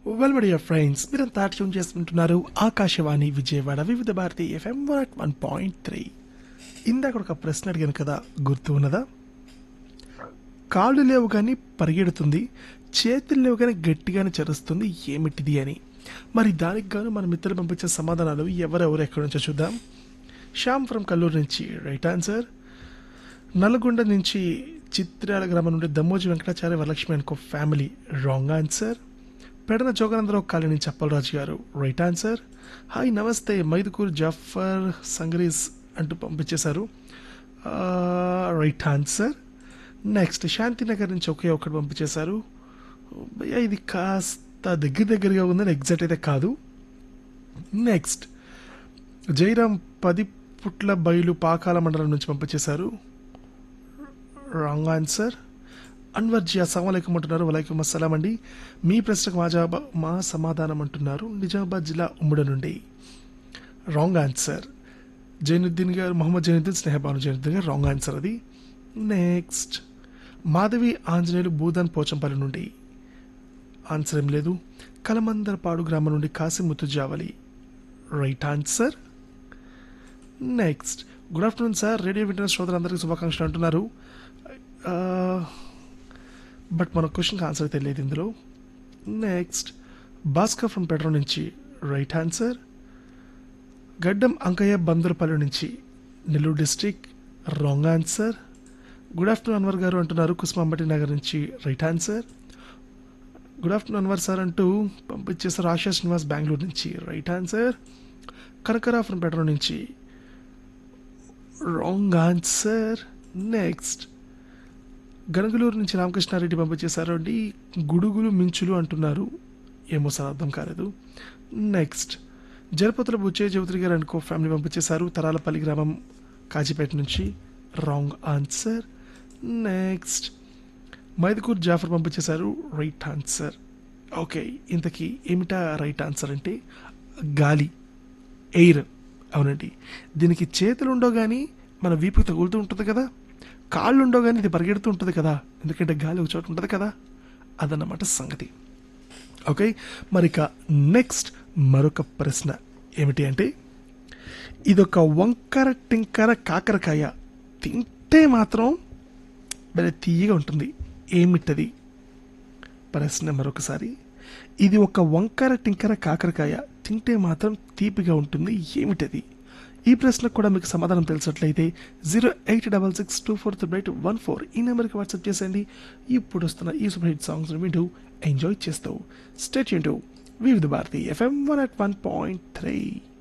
well my dear friends మీరంతా tune చేసుకుంటున్నారు Akashvani Vijayawada Vividh Bharati FM one at one point three ఇందాక ఒక ప్రశ్న అడిగాను కదా గుర్తు ఉన్నదా కాళ్ళు లేవు కానీ పరిగెడుతుంది చేతులు లేవు కానీ గట్టిగానే చరుస్తుంది ఏమిటిది అని మరి దానికి గాను మన మిత్రులు పంపించే సమాధానాలు ఎవరెవరు ఎక్కడి నుంచో చూద్దాం శ్యామ్ ఫ్రమ్ కల్లూరు నుంచి రైట్ ఆన్సర్ నల్గొండ నుంచి చిత్రాల గ్రామం నుండి దమ్మోజి వెంకటాచార్య వరలక్ష్మి అనుకో family wrong answer Pedana Joganandarao colony నుంచి అప్పలరాజు గారు రైట్ ఆన్సర్ హాయ్ నమస్తే మైదుకూర్ జాఫర్ సంగ్రీస్ అంటూ పంపించేశారు రైట్ ఆన్సర్ నెక్స్ట్ శాంతినగర్ నుంచి ఒకే ఒక్కటి పంపించేశారు భయ్యా ఇది కాస్త దగ్గర దగ్గరగా ఉందని ఎగ్జాక్ట్ అయితే కాదు నెక్స్ట్ జైరామ్ పది పుట్ల బయలు పాకాల మండలం నుంచి పంపించేశారు రాంగ్ ఆన్సర్ అన్వర్ జీ అస్సలం అంటున్నారు వలైకుమ్ అస్సలాం అండి మీ ప్రశ్నకు మా జవాబు మా సమాధానం అంటున్నారు నిజామాబాద్ జిల్లా ఉమ్మడి నుండి రాంగ్ ఆన్సర్ జైనుద్దీన్ గారు మొహమ్మద్ జైనుద్దీన్ స్నేహబాను జైనుద్దీన్ గారు రాంగ్ ఆన్సర్ అది నెక్స్ట్ మాధవి ఆంజనేయులు భూదాన్ పోచంపల్లి నుండి ఆన్సర్ ఏం లేదు కలమందరపాడు గ్రామం నుండి Kasimuthu Javali right answer next good afternoon sir radio వింటున్న శ్రోతలందరికీ శుభాకాంక్షలు అంటున్నారు బట్ మన క్వశ్చన్కి ఆన్సర్ తెలియదు ఇందులో నెక్స్ట్ భాస్కర్ ఫ్రమ్ పెట్రో నుంచి రైట్ ఆన్సర్ గడ్డం అంకయ్య బందరుపల్లి నుంచి Nellore district wrong answer good afternoon Anwar garu అంటున్నారు కుస్మాంబటి నగర్ నుంచి right answer good afternoon Anwar sir అంటూ పంపించేస్తారు ఆశా శ్రీనివాస్ బెంగళూరు నుంచి రైట్ ఆన్సర్ కనకరా ఫ్రమ్ పెట్రో నుంచి రాంగ్ ఆన్సర్ నెక్స్ట్ గనగలూరు నుంచి రామకృష్ణారెడ్డి పంపించేశారు అండి గుడుగులు మించులు అంటున్నారు ఏమో సార్ అర్థం కాలేదు నెక్స్ట్ జలపతుల బుచ్చయ్య చౌదరి గారు అనుకో ఫ్యామిలీ పంపించేశారు తరాలపల్లి గ్రామం కాజీపేట నుంచి wrong answer next Mydukur Jafar పంపించేశారు రైట్ ఆన్సర్ ఓకే ఇంతకీ ఏమిటా రైట్ ఆన్సర్ అంటే గాలి ఎయిర్ అవునండి దీనికి చేతులు ఉండవు కానీ మన వీపు తగులుతూ ఉంటుంది కదా కాళ్ళు ఉండవు కానీ ఇది పరిగెడుతూ ఉంటుంది కదా ఎందుకంటే గాలి ఒక చోట ఉంటుంది కదా అదన్నమాట సంగతి ఓకే మరి ఇక నెక్స్ట్ మరొక ప్రశ్న ఏమిటి అంటే ఇదొక వంకర టింకర కాకరకాయ తింటే మాత్రం భలే తీయగా ఉంటుంది ఏమిటది ప్రశ్న మరొకసారి ఇది ఒక వంకర టింకర కాకరకాయ తింటే మాత్రం తీపిగా ఉంటుంది ఏమిటది ఈ ప్రశ్నకు కూడా మీకు సమాధానం తెలిసినట్లయితే zero eight double six two four three eight one four ఈ నెంబర్కి వాట్సాప్ చేసేయండి ఇప్పుడు వస్తున్న ఈ సూపర్ హిట్ సాంగ్స్ వింటూ ఎంజాయ్ చేస్తూ స్టేట్ యూన్ Vividh Bharati FM one at one point three